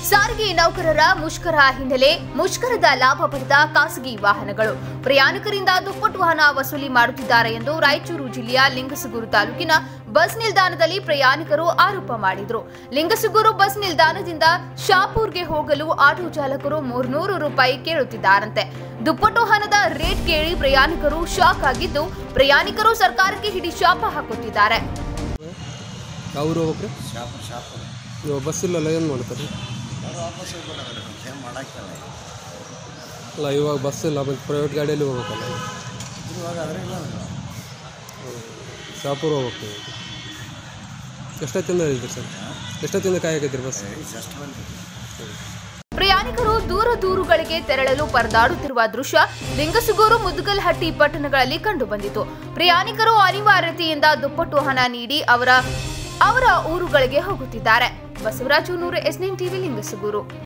ಸಾರಿಗೆ ನೌಕರರ ಮುಷ್ಕರ ಹಿನ್ನೆಲೆ ಮುಷ್ಕರದ ಲಾಭ ಪಡೆದ ಖಾಸಗಿ ವಾಹನಗಳು ಪ್ರಯಾಣಿಕರಿಂದ ದುಪ್ಪಟ್ಟು ಹಣ ವಸೂಲಿ ಮಾಡುತ್ತಿದ್ದಾರೆ ಎಂದು ರಾಯಚೂರು ಜಿಲ್ಲೆಯ ಲಿಂಗಸಗೂರು ತಾಲೂಕಿನ ಬಸ್ ನಿಲ್ದಾಣದಲ್ಲಿ ಪ್ರಯಾಣಿಕರು ಆರೋಪ ಮಾಡಿದ್ರು ಲಿಂಗಸಗೂರು ಬಸ್ ನಿಲ್ದಾಣದಿಂದ ಶಾಪೂರ್ಗೆ ಹೋಗಲು ಆಟೋ ಚಾಲಕರು ಮೂರ್ನೂರು ರೂಪಾಯಿ ಕೇಳುತ್ತಿದ್ದಾರಂತೆ ದುಪ್ಪಟ್ಟು ಹಣದ ರೇಟ್ ಕೇಳಿ ಪ್ರಯಾಣಿಕರು ಶಾಕ್ ಆಗಿದ್ದು ಪ್ರಯಾಣಿಕರು ಸರ್ಕಾರಕ್ಕೆ ಹಿಡಿ ಶಾಪ ಹಾಕುತ್ತಿದ್ದಾರೆ ಅವ್ರು ಹೋಗ್ರಿ ಶಾಪ್ ಶಾಪ್ ಇವಾಗ ಬಸ್ ಇಲ್ಲಲ್ಲ ಏನು ಮಾಡ್ತಾರೆ ಅವ್ರು ವಾಪಸ್ ಹೋಗ್ಬಿಡೋದು ಏನು ಮಾಡೋಕ್ಕಲ್ಲ ಅಲ್ಲ ಇವಾಗ ಬಸ್ ಇಲ್ಲ ಮತ್ತು ಪ್ರೈವೇಟ್ ಗಾಡಿಯಲ್ಲಿ ಹೋಗ್ಬೇಕಲ್ಲ ಇವಾಗ ಆದರೆ ಇಲ್ಲ ಶಾಪುರ್ ಹೋಗ್ಬೇಕು ಎಷ್ಟೊತ್ತಿಂದ ಇದ್ದೀರಿ ಸರ್ ಎಷ್ಟೊತ್ತಿಂದ ಕಾಯಕತ್ತೀರಿ ಬಸ್ ಜಸ್ಟ್ ಬಂದಿದೆ ಪ್ರಯಾಣಿಕರು ದೂರ ದೂರುಗಳಿಗೆ ತೆರಳಲು ಪರದಾಡುತ್ತಿರುವ ದೃಶ್ಯ ಲಿಂಗಸುಗೂರು ಮುದುಗಲ್ಹಟ್ಟಿ ಪಟ್ಟಣಗಳಲ್ಲಿ ಕಂಡುಬಂದಿತು ಪ್ರಯಾಣಿಕರು ಅನಿವಾರ್ಯತೆಯಿಂದ ದುಪ್ಪಟ್ಟು ಹಣ ನೀಡಿ ಅವರ ಅವರ ಊರುಗಳಿಗೆ ಹೋಗುತ್ತಿದ್ದಾರೆ ಬಸವರಾಜು ನೂರು ಎಸ್ ಟಿವಿ ಲಿಂಗಸುಗೂರು